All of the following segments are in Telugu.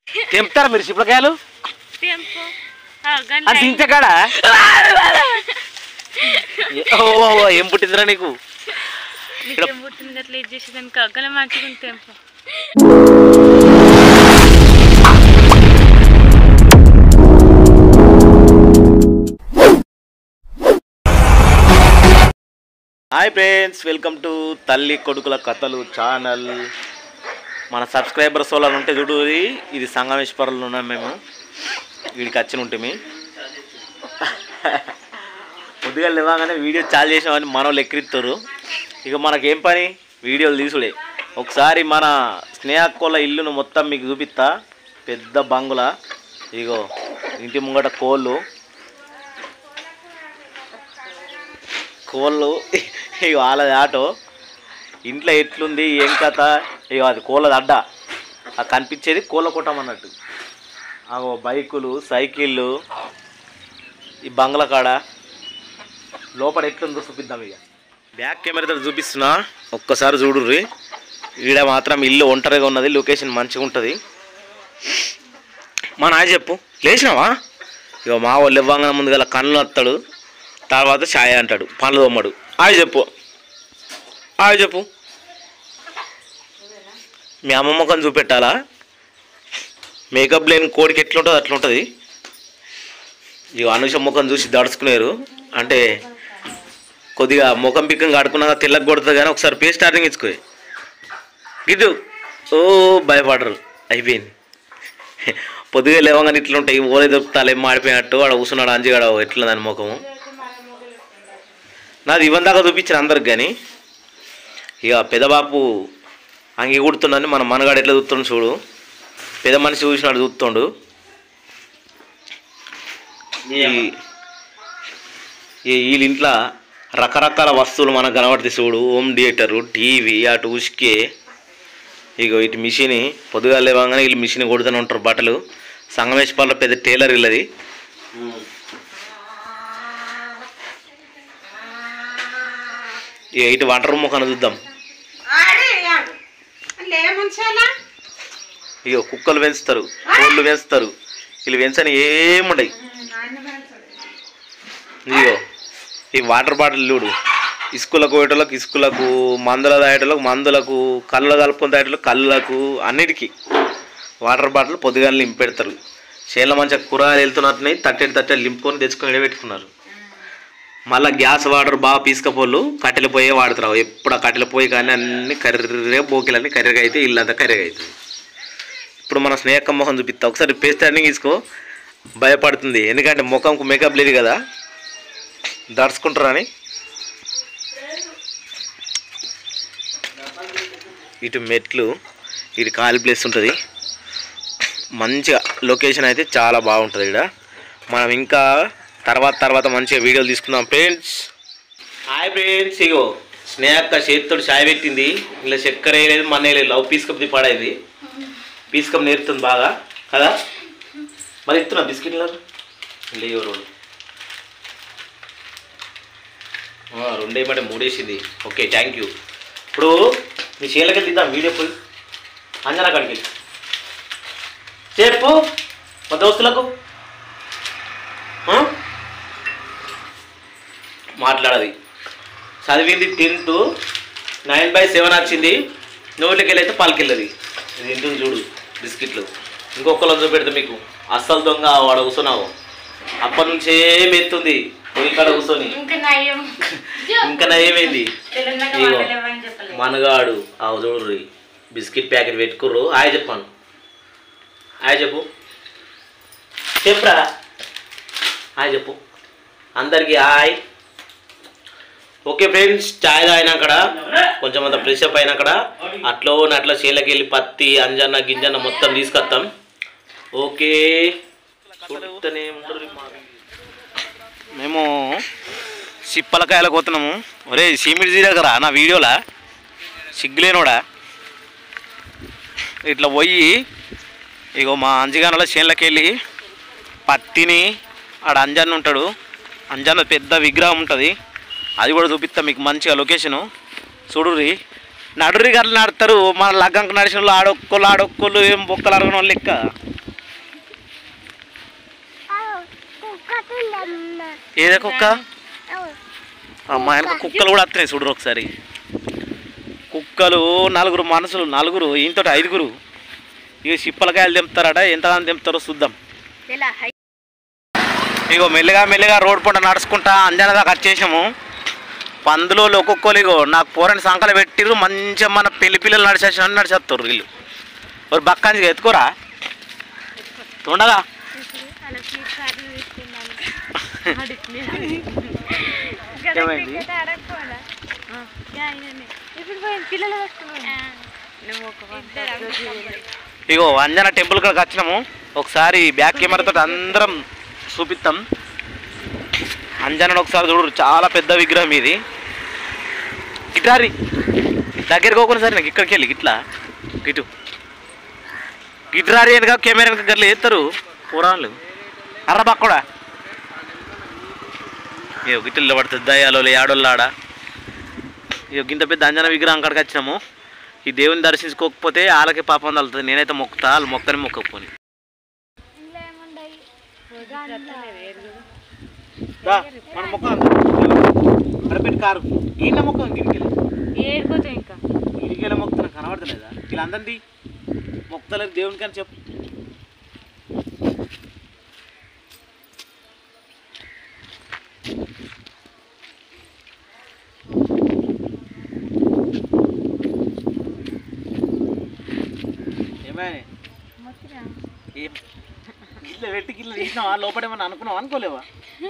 తెంపుతారా మీరు చిప్పలకాయలు టెంపో అది దించకాడా ఓ ఓ, ఓ, ఏం పుట్టిందిరా నీకు నీకేం పుట్టింది అట్లా ఇది చేసేదానికి అగ్గల మంచిగా ఉంది tempo hi friends welcome to తల్లి కొడుకుల కథలు ఛానల్ మన సబ్స్క్రైబర్స్ వాళ్ళని ఉంటే చూడు ఇది సంగమేశ్వరంలో ఉన్నాం మేము వీడికి వచ్చిన ఉంటుంది కొద్దిగా లేవగానే వీడియో చాలు చేసామని మన వాళ్ళు ఎక్కిరిస్తారు ఇక మనకేం పని వీడియోలు తీసుడే ఒకసారి మన స్నేహకోళ్ళ ఇల్లును మొత్తం మీకు చూపిస్తా పెద్ద బంగుల ఇగో ఇంటి ముంగట కోళ్ళు కోళ్ళు ఇక వాళ్ళది ఆటో ఇంట్లో ఎట్లుంది ఏం కథ ఇక అది కోళ్ళది అడ్డ అది కనిపించేది కోళ్ళ కుటం అన్నట్టు అగో బైకులు సైకిళ్ళు ఈ బంగ్లా కాడ లోపల ఎట్లుందో చూపిద్దాం ఇక బ్యాక్ కెమెరాతో చూపిస్తున్నా ఒక్కసారి చూడుర్రి ఈడ మాత్రం ఇల్లు ఒంటరిగా ఉన్నది లొకేషన్ మంచిగా ఉంటుంది మా నాయ చెప్పు లేచినావా ఇక మా వాళ్ళు ఇవ్వగానే ముందుగా కళ్ళు వస్తాడు తర్వాత ఛాయ్ అంటాడు పనులు తోమ్మడు ఆయ చెప్పు ఆయ చెప్పు మీ అమ్మ ముఖం చూపెట్టాలా మేకప్ లేని కోడికి ఎట్లుంటుంది అట్లుంటుంది ఇక అనుష ముఖం చూసి దడుచుకునేరు అంటే కొద్దిగా ముఖం పిక్కం కడుకున్నాక తెల్లకి కొడుతుంది కానీ ఒకసారి పే స్టార్టింగ్ ఇచ్చుకో గిడ్డు ఓ భయపడరు అయిపోయింది పొద్దుగా లేవగానే ఇట్లుంటాయి ఓలే దొరుకుతాలే మాడిపోయినట్టు వాడు కూర్చున్నాడు అంజిగాడు ఎట్లుందని ముఖము నాది ఇవన్ దాకా చూపించిన అందరికి కానీ ఇక పెదబాపు అంగి కుడుతుండని మన మనగాడు ఎట్లా చూస్తుండు చూడు పెద్ద మనిషి చూసినాడు చూస్తుండు ఈ ఈ వీళ్ళ ఇంట్లో రకరకాల వస్తువులు మనకు కనబడుతాయి చూడు హోమ్ థియేటరు టీవీ అటు ఉసికే ఇగో ఇటు మిషన్ పొద్దుగా లేవగానే వీళ్ళు మిషన్ కొడుతూనే ఉంటారు బట్టలు సంగమేశ్వరంలో పెద్ద టైలర్ వీళ్ళది ఇక ఇటు వంట రూమ్ ఒక చూద్దాం లేముంచాలా ఇక కుక్కలు పెంచుతారు కోళ్ళు పెంచుతారు వీళ్ళు పెంచని ఏముండయి ఇదిగో ఈ వాటర్ బాటిల్ చూడు ఇసుకలకు పోయేటోళ్ళకి ఇసుకలకు మందుల తాగేటోళ్ళకి మందులకు కళ్ళు కలుపుకొని తాగేటోళ్ళకి కళ్ళకు అన్నిటికీ వాటర్ బాటిల్ పొద్దుగానే నింపెడతారు చేల మంచిగా కూరగాయలు వెళ్తున్నట్టున్నాయి తట్టెడు తట్టెలు నింపుకొని తెచ్చుకొని పెట్టుకున్నారు మళ్ళీ గ్యాస్ వాటర్ బాగా పీసుకపోళ్ళు కట్టెల పొయ్యే వాడుతారు ఎప్పుడు ఆ కట్టెల పొయ్యి కానీ అన్ని కర్రెగా బోకిలన్నీ కర్రెగా అయితే ఇల్లంతా కర్రెగా అవుతుంది ఇప్పుడు మన స్నేహక్క మొహం చూపిస్తా ఒకసారి పేస్ట్ టర్నింగ్ తీసుకో భయపడుతుంది ఎందుకంటే ముఖంకు మేకప్ లేదు కదా దడుచుకుంటారని ఇటు మెట్లు ఇటు ఖాళీ ప్లేస్ ఉంటుంది మంచిగా లొకేషన్ అయితే చాలా బాగుంటుంది ఇక్కడ మనం ఇంకా తర్వాత తర్వాత మంచిగా వీడియోలు తీసుకుందాం ఫ్రెండ్స్ హాయ్ ఫ్రెండ్స్ ఇగో స్నేహక్క చేతితోటి చాయ్ పెట్టింది ఇలా చక్కెర వేయలేదు మన వేయలేదు లవ్ పీస్ కప్ పడైంది పీస్ కప్ నేర్పుతుంది బాగా కదా మరి ఇస్తున్నా బిస్కెట్లు లేవు రెండు ఆ, రెండేమంటే మూడేసింది ఓకే థ్యాంక్ యూ ఇప్పుడు మీ చీలకి తీద్దాం వీడియో పోయి అంజనా కాడికి వెళ్ళి. చెప్పు మా దోస్తులకు ఆ? మాట్లాడది చదివింది టెన్త్ నైన్ బై సెవెన్ వచ్చింది నోట్లకి వెళ్ళైతే పలికెళ్ళది ఇది తింటుంది చూడు బిస్కెట్లు ఇంకొకళ్ళని చూపెడతా మీకు అస్సలు దొంగ వాడ కూర్చున్నావు అప్పటి నుంచి ఏం ఎత్తుంది పొయ్యి కాడ కూర్చొని ఇంకా నయ్యం ఇంకా నయమైంది తెలంగాణ ఇగో వండలేవని చెప్పలేదు మనగాడు ఆ చూడు బిస్కెట్ ప్యాకెట్ పెట్టుకుర్రు హాయ్ చెప్పాను హాయ్ చెప్పు చెప్పురా హాయ్ చెప్పు అందరికీ హాయ్ ఓకే ఫ్రెండ్స్ చాయ్ తాగినాకడ కొంచెం అంత ఫ్రెష్ అప్ అయినాకడ అట్లో అట్లా చేలకి వెళ్ళి పత్తి అంజన్న గింజన్న మొత్తం తీసుకొస్తాం ఓకే చూస్తూనే ఉండరు మా మేము సిప్పలకాయలకు పోతున్నాము ఒరే సీమిడి జీరగరా నా వీడియోలా సిగ్గులేనోడా ఇట్లా పోయి ఇగో మా అంజగానల చేనులకి వెళ్ళి పత్తిని ఆడ అంజన్ ఉంటాడు అంజన్న పెద్ద విగ్రహం ఉంటుంది అది కూడా చూపిస్తా మీకు మంచిగా లొకేషను చూడుర్రి నడురి గట్ల నడతారు మన లగ్గంకు నడిచిన వాళ్ళు ఆడొక్కళ్ళు ఆడొక్కళ్ళు ఏం బొక్కలు అరగని వాళ్ళు లెక్క ఏదే కుక్క అమ్మా వెనక కుక్కలు కూడా వస్తున్నాయి చూడరు ఒకసారి కుక్కలు నలుగురు మనుషులు నలుగురు ఈయనతో ఐదుగురు ఇక చిప్పలకాయలు తెంపుతారట ఎంతగానో తెంపుతారో చూద్దాం ఇగో మెల్లిగా మెల్లిగా రోడ్ పంట నడుచుకుంటా అంజన దాకా వచ్చేసాము పందులో ఒక్కొక్కరు ఇగో నాకు పోరని సంకలు పెట్టిర్రు మంచిగా మన పెళ్లి పిల్లలు నడిచేసిన నడిచేస్తారు వీళ్ళు మరి బక్కాంచి ఎత్తుకోరా తొండగా ఏమైంది? ఇప్పుడు పోయి పిల్లలు ఇగో అంజన టెంపుల్ కాడికి వచ్చినాము ఒకసారి బ్యాక్ కెమెరాతో అందరం చూపిస్తాం అంజనను ఒకసారి చూడరు చాలా పెద్ద విగ్రహం ఇది గిటారి దగ్గరికి పోకుండా సరే నాకు ఇక్కడికి వెళ్ళి ఇట్లా ఇటు గిటారి వెనక కెమెరా వెనక గట్ల వేస్తారు పురాణాలు అర్ర పక్కడా ఇగో గిట్టెల్లో పడుతుంది దయాలో ఆడోళ్ళాడ ఇగో గింత పెద్ద అంజన విగ్రహం కాడికి వచ్చినాము ఈ దేవుని దర్శించుకోకపోతే వాళ్ళకి పాపం తగులుతుంది నేనైతే మొక్కుతా వాళ్ళు మొక్కని మొక్కకపోని మన మొక్క అడపెట్టి కారు ఈయన మొక్క గిరికెళ్ళి ఏడిపోతాయి ఇంకా గిరికెళ్ళ మొక్కుతున్నా కనబడతలేదా వీళ్ళందరినీ మొక్కలేదు దేవునికి అని చెప్పు ఏమైనా ఏం ఇట్లా పెట్టి గిట్ల తీసినావా లోపడేమన్నా అనుకున్నావా అనుకోలేవా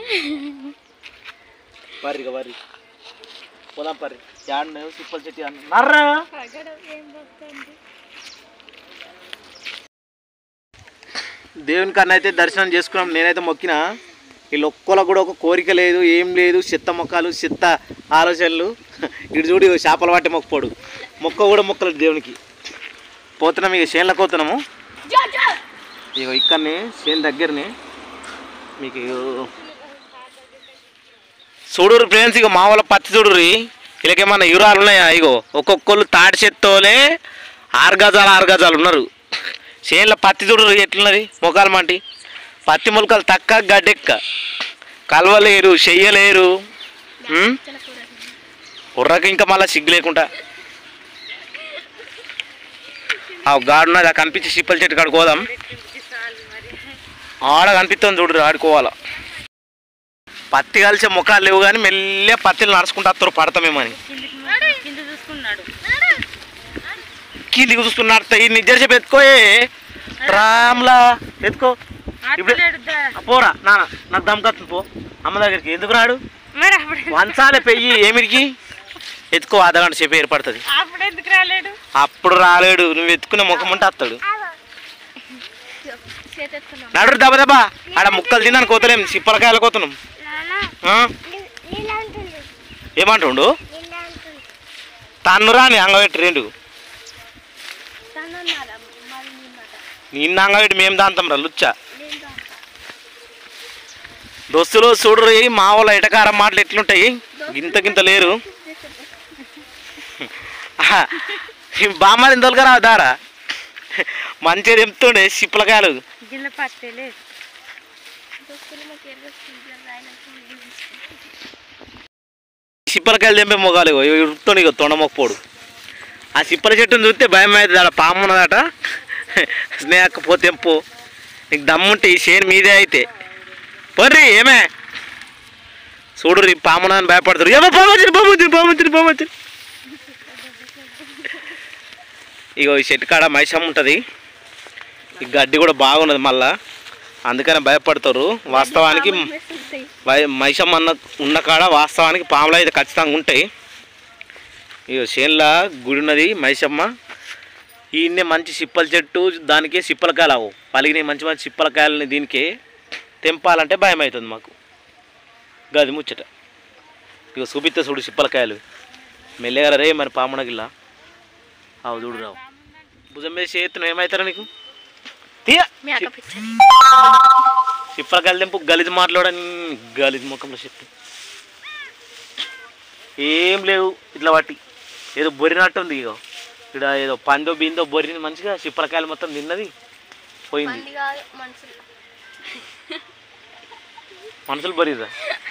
వరిగా వరి పోదాం పరి యాడ్ సిప్పల్ చెట్టి అన్న నర్రా దేవుని కన్నా అయితే దర్శనం చేసుకున్నాం నేనైతే మొక్కిన వీళ్ళు ఒక్కలకు కూడా ఒక కోరిక లేదు ఏం లేదు చెత్త మొక్కలు చెత్త ఆలోచనలు ఇటు చూడు ఇగో చేపలు పట్టి మొక్కపోడు మొక్క కూడా మొక్కలేదు దేవునికి పోతున్నాం ఇక చేనులకు పోతున్నాము ఇగో ఇక్కడనే చేను దగ్గరనే మీకు చూడురు ఫ్రెండ్స్ ఇక మా వాళ్ళ పత్తి చూడుర్రి వీళ్ళకేమన్నా యురాలు ఉన్నాయా ఇగో ఒక్కొక్కళ్ళు తాటి చెత్తోలే ఆరు గజాలు ఆరు గజాలు ఉన్నారు చేనులో పత్తి చూడురు ఎట్లున్నది మొఖాలు మంటి పత్తి మొలకలు తక్క గడ్డెక్క కలవలేరు చెయ్యలేరు ఉం? ఉర్రకి ఇంకా మళ్ళీ సిగ్గు లేకుండా ఆ గాడున్నది ఆ కనిపించి సిప్పల చెట్టు కాడికి పోదాం ఆడ కనిపిస్తుంది చూడరు ఆడుకోవాలా పత్తి కలిసే ముఖాలు లేవు కానీ మెల్లె పత్తిలు నడుచుకుంటూ వస్తారు పడతామేమని కింద చూసుకున్నాడు కిందికి చూసుకున్నట్టు ఈ నిజర్సేపు ఎత్తుకోయే రామ్లా ఎత్తుకో ఇప్పుడు ఆడలేడు దా. ఆ పోరా నాన్న నాకు దమ్కత్తుంది పో అమ్మ దగ్గరికి ఎందుకు రాడు మరి అప్పుడు వంచాలే పెయ్యి ఏమిడికి ఎత్తుకో అర్ధగంట సేపు ఏర్పడుతుంది అప్పుడు ఎందుకు రాలేడు అప్పుడు రాలేడు నువ్వు ఎత్తుకునే ముఖం ఉంటే వస్తాడు నడు దెబ్బ దెబ్బ ఆడ ముక్కలు తిన్నాను కోతలేం సిప్పలకాయలు కోతున్నాం ఆ? ఏమంటుండు తన్ను రాని అంగబెట్టి రెండు నిన్న అంగబెట్టి మేము దాంతం రా లుచ్చా దోస్తులు చూడరు మా వాళ్ళ ఎటకారం మాటలు ఎట్లుంటాయి గింత గింత లేరు ఆహా, ఈ బామ్మారి ఇంతలుగా దారా మంచిగా తెంపుతుండే సిప్పలకాయలు గిల్ల పట్టేలే సిప్పలకాయలు తెంపే మొగాలు ఉరుకుతాడు ఇక తొండమొక్కపోడు ఆ సిప్పల చెట్టుని చూస్తే భయం అవుతుంది ఆడ పాము ఉన్నదట స్నేహక పో తెంపు నీకు దమ్ముంటే ఈ చేను మీదే అయితే పోర్రి ఏమే చూడు రీ పామునని భయపడతారు ఏమో పాము వచ్చింది పాము వచ్చింది పాము వచ్చింది పాము వచ్చింది ఇగో ఈ చెట్టు కాడ మైసమ్మ ఉంటుంది ఈ గడ్డి కూడా బాగున్నది మళ్ళా అందుకనే భయపడతారు వాస్తవానికి వై- మైసమ్మ అన్న ఉన్న కాడ వాస్తవానికి పాములు అయితే ఖచ్చితంగా ఉంటాయి ఇక చేనుల గుడి ఉన్నది మైసమ్మ ఈయన్నే మంచి సిప్పల చెట్టు దానికే సిప్పలకాయలు అవు పలిగినాయి మంచి మంచి సిప్పలకాయలని దీనికే తెంపాలంటే భయం అవుతుంది మాకు గది ముచ్చట ఇక చూపిస్తే చూడు సిప్పలకాయలు మెల్లగా రే మరి పామునగిల్లా అవు చూడు రావు భుజం మీద చేతున్న ఏమవుతారా నీకు తీయ సిప్పలకాయలు తెంపు గలిజ్ మాట్లాడని గలిజ్ ముఖంలో చెప్పు ఏం లేవు ఇట్లా పట్టి ఏదో బొరినట్టుంది ఇగో ఇక్కడ ఏదో పందో బిందో బొరిని మంచిగా చిప్పలకాయలు మొత్తం తిన్నది పోయింది మంది కాదు మనుషులు మనుషులు బొరిదా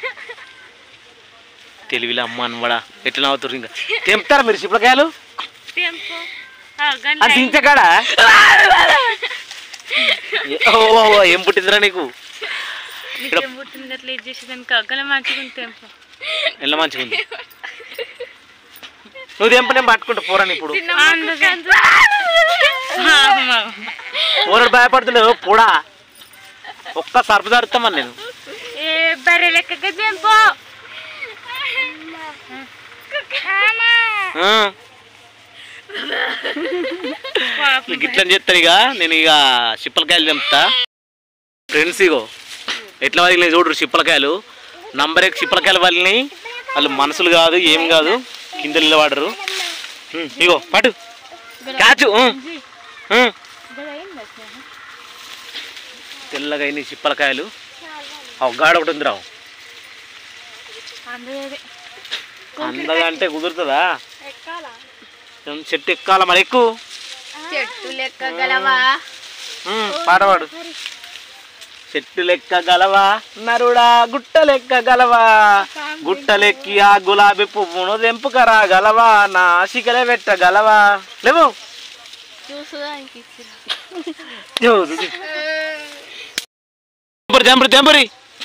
తెలివిలో అమ్మ అనబడా ఎట్లా నవ్వుతారు ఇంకా తెంపుతారా మీరు చిప్పలకాయలు టెంపో ఆ, గంట అది తించకాడా ఓ ఓ, ఓ, ఏం పుట్టిందిరా నీకు నీకేం పుట్టింది అట్లా ఇది చేసేదానికి అగ్గల మంచిగా ఉంది టెంపో ఎలా మంచిగా ఉంది నువ్వు తెంపు నేను పట్టుకుంటా పోరాని ఇప్పుడు పోరాడు భయపడుతున్నావు కూడా ఒక్క సర్పు జరుతామని నేను ఏ బర్రె లెక్కగా టెంపో ఆ. నీకు ఇట్లా చెప్తాను ఇక నేను ఇక చిప్పలకాయలు తెంపుతా ఫ్రెండ్స్ ఇగో ఎట్లా వదిలినాయి చూడరు చిప్పలకాయలు నంబర్ ఎక్ చిప్పలకాయలు వదిలినాయి వాళ్ళు మనసులు కాదు ఏం కాదు కింద నిలబడరు ఉమ్, ఇగో పటు క్యాచ్ ఉమ్, ఉమ్. తెల్లగా అయినాయి చిప్పలకాయలు ఆ గాడ ఒకటి ఉంది రావు అందగా అంటే కుదురుతుందా ఏం చెట్టు ఎక్కాల మరి ఎక్కువ చెట్టు లెక్క గలవా పాట పాడు చెట్టు లెక్క గలవా నరుడా గుట్ట లెక్క గలవా గుట్టలెక్కి ఆ గులాబీ పువ్వును తెంపుకరా గలవా నా ఆశికలే పెట్ట గలవా లేవు చూసుదానికి తెంపరి తెంపరి తెంపరి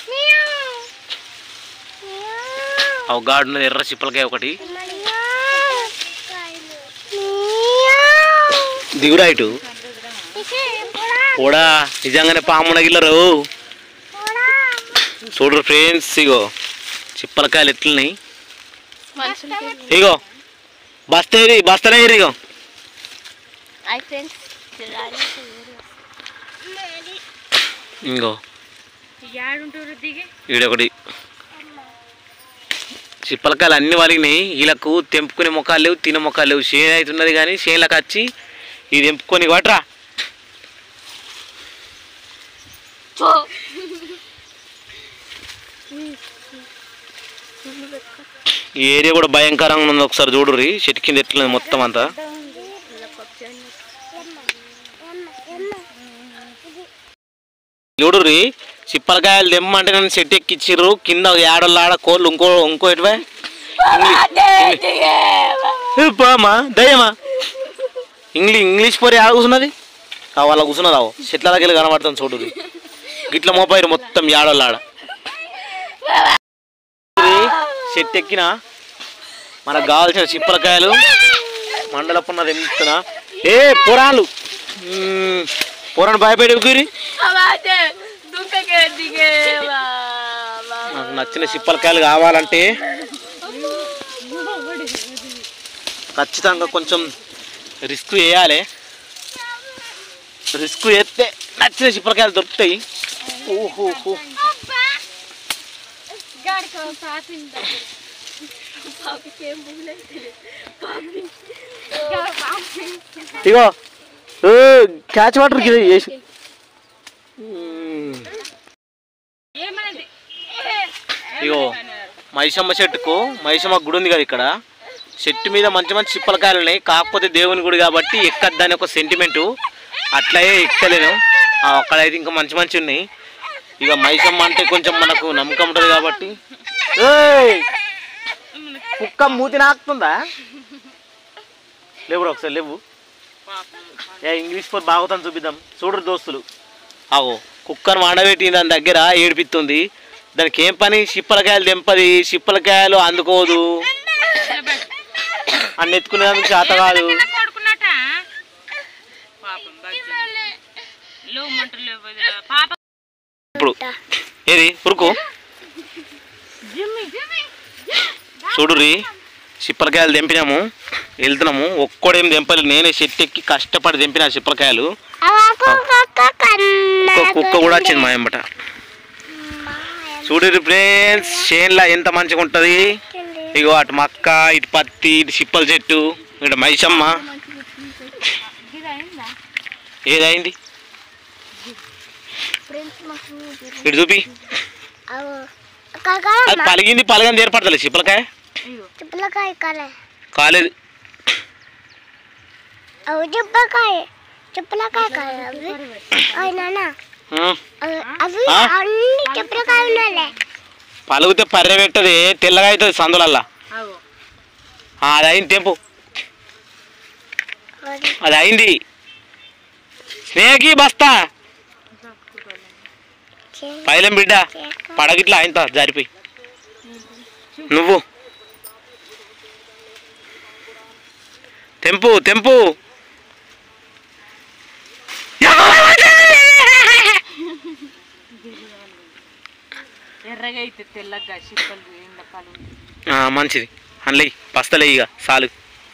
అవు గాడు ఎర్ర చిప్పలకాయ ఒకటి దిగురా ఇటు కూడా నిజంగానే పామున గిల్లరు చూడరు ఫ్రెండ్స్ ఇగో చిప్పలకాయలు ఎట్లున్నాయి మనుషులకి ఇగో బస్తేది బస్తనే ఇగో హాయ్ ఫ్రెండ్స్ ఇంగో యాడుంటారు దిగి ఈడొకటి చిప్పలకాయలు అన్ని వలిగినాయి వీళ్ళకు తెంపుకునే ముఖాలు లేవు తినే ముఖాలు లేవు చేను అవుతున్నది కానీ చేనులకు వచ్చి ఇది తెంపుకొని కొట్రా ఈ ఏరియా కూడా భయంకరంగా ఉంది ఒకసారి చూడుర్రి చెట్టు కింద ఎట్లుంది మొత్తం అంతా చూడుర్రి చిప్పలకాయలు తెమ్మంటే నన్ను చెట్టు ఎక్కిచ్చిర్రు కింద ఏడోళ్ళాడ కోళ్ళు ఇంకో ఇంకో ఎటువే బామా దయ్యమా ఇంగ్లీష్ ఇంగ్లీష్ పోరి ఆడ కూర్చున్నది ఆ వాళ్ళ కూర్చున్నది ఆవు చెట్ల దగ్గర కనబడుతుంది చూడుర్రి గిట్ల మోపాయిరు మొత్తం ఏడోళ్ళాడ చెట్టు ఎక్కిన మనకు కావాల్సిన చిప్పలకాయలు మండలపున్న తెంపుతున్నా ఏ పురాణాలు పురాణ భయపడి గురి నాకు నచ్చిన చిప్పలకాయలు కావాలంటే ఖచ్చితంగా కొంచెం రిస్క్ వేయాలి రిస్క్ వేస్తే నచ్చిన చిప్పలకాయలు దొరుకుతాయి ఓహో ఇగో క్యాచ్ వాటర్ కి వేసి ఏమనేది ఇగో మైసమ్మ చెట్టుకు మైసమ్మ గుడి ఉంది కదా ఇక్కడ చెట్టు మీద మంచి మంచి చిప్పలకాయలు ఉన్నాయి కాకపోతే దేవుని గుడి కాబట్టి ఎక్కద్దని ఒక సెంటిమెంటు అట్లయే ఎక్కలేను ఆ, అక్కడైతే ఇంకా మంచి మంచి ఉన్నాయి ఇక మైసమ్మ అంటే కొంచెం మనకు నమ్మకం ఉంటుంది కాబట్టి ఏయ్! కుక్క మూతి నాకుతుందా లేవు ఒకసారి లేవు ఏ ఇంగ్లీష్ ఫోర్ బాగుతాను చూపిద్దాం చూడరు దోస్తులు ఆగో కుక్కను వాడబెట్టి దాని దగ్గర ఏడిపిస్తుంది దానికి ఏం పని చిప్పలకాయలు తెంపది చిప్పలకాయలు అందుకోదు అన్ని ఎత్తుకునేందుకు చేత కాదు పడుకున్నట పాపం లో మంటలు పాప ఇప్పుడు ఏది ఉరుకు చూడురి చిప్పలకాయలు తెంపినాము వెళ్తున్నాము ఒక్కడేం తెంపలేదు నేనే చెట్టు ఎక్కి కష్టపడి తెంపిన చిప్పలకాయలు ఇంకో కుక్క కూడా వచ్చింది మా ఎంబట చూడురి ఫ్రెండ్స్ చేన్లా ఎంత మంచిగా ఉంటుంది ఇగో అటు మక్క ఇటు పత్తి ఇటు చిప్పల చెట్టు ఇటు మైసమ్మ ఏదైంది ఇటు చూపి అది పలిగింది పలగని ఏర్పడతలే చిప్పలకాయ చిప్పలకాయ కాలే కాలేదు అవి చెప్పకాయ చెప్పలకాయ కాయ అవి అవి నాన్న ఉమ్. అవి అవి ఆ? అన్ని చెప్పలకాయ ఉన్నాలే పలుగుతే పర్రె పెట్టది తెల్లగా అవుతుంది సందులల్లా ఆ, అది అయింది తెంపు అది అయింది స్నేహకి బస్తా పైలం బిడ్డ పడగిట్లా అయింత జారిపోయి నువ్వు తెంపు తెంపు ఎర్రగా అయితే తెల్లగా చిప్పలు ఎండపాలు ఆ, మంచిది అందులో బస్తలే ఇక చాలు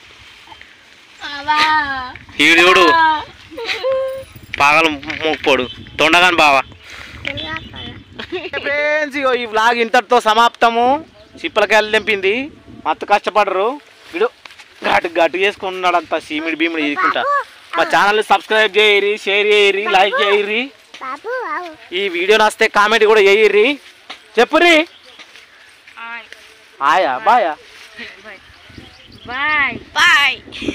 ఈడు చూడు పాగలు మూకపోడు తొండగాని బావా ఫ్రెండ్స్ ఇగో ఈ వ్లాగ్ ఇంతటితో సమాప్తము చిప్పలకాయలు తెంపింది మత్తు కష్టపడరు వీడు ఘాటు ఘాటు చేసుకున్నాడు అంత సీమిడి భీమిడి చేసుకుంటా మా ఛానల్ని సబ్స్క్రైబ్ చేయరి షేర్ చేయరి లైక్ చేయరి బాబు బాబు ఈ వీడియో నచ్చితే కామెంట్ కూడా చేయరి చెప్పురి ఆయా బాయా బాయ్ బాయ్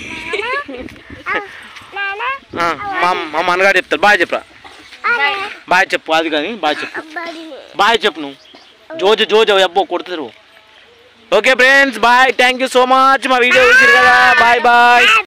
నాన్న ఆ, మా మా మనగాడు చెప్తారు బాయ్ చెప్పరా బాయ్ బాయ్ చెప్పు అది కానీ బాయ్ చెప్పు అబ్బాయి బాయ్ చెప్పు నువ్వు జోజు జోజు అబ్బో కొడుతారు okay friends bye thank you so much మా వీడియో చూసారు కదా బాయ్ బాయ్